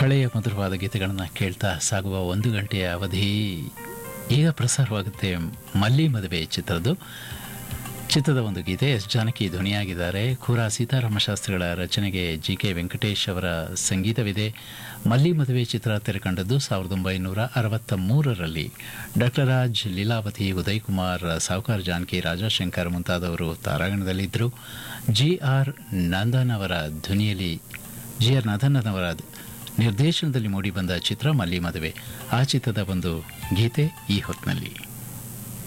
ಹಳೆಯ ಮಧುರವಾದ ಗೀತೆಗಳನ್ನು ಕೇಳ್ತಾ ಸಾಗುವ ಒಂದು ಗಂಟೆಯ ಅವಧಿ ಈಗ ಪ್ರಸಾರವಾಗುತ್ತೆ ಮಲ್ಲಿ ಮದುವೆ ಚಿತ್ರದ್ದು ಚಿತ್ರದ ಒಂದು ಗೀತೆ ಎಸ್ ಜಾನಕಿ ಧ್ವನಿಯಾಗಿದ್ದಾರೆ ಖೂರಾ ಸೀತಾರಾಮ ಶಾಸ್ತ್ರಿಗಳ ರಚನೆಗೆ ಜಿ ಕೆ ವೆಂಕಟೇಶ್ ಅವರ ಸಂಗೀತವಿದೆ ಮಲ್ಲಿ ಮದುವೆ ಚಿತ್ರ ತೆರೆಕಂಡದ್ದು ಸಾವಿರದ ಒಂಬೈನೂರ ಅರವತ್ತ ಮೂರರಲ್ಲಿ ಡಾಕ್ಟರ್ ರಾಜ್ ಲೀಲಾವತಿ ಉದಯ್ ಕುಮಾರ್ ಸಾವುಕಾರ್ ಜಾನಕಿ ರಾಜಾಶಂಕರ್ ಮುಂತಾದವರು ತಾರಾಗಣದಲ್ಲಿದ್ದರು ಜಿ ಆರ್ ನಂದನ್ ಅವರ ಧ್ವನಿಯಲ್ಲಿ ಜಿ ಆರ್ ನಂದನ್ ಅವರ ನಿರ್ದೇಶನದಲ್ಲಿ ಮೂಡಿಬಂದ ಚಿತ್ರ ಮಲ್ಲಿ ಮದುವೆ ಆ ಚಿತ್ರದ ಒಂದು ಗೀತೆ ಈ ಹೊತ್ತಿನಲ್ಲಿ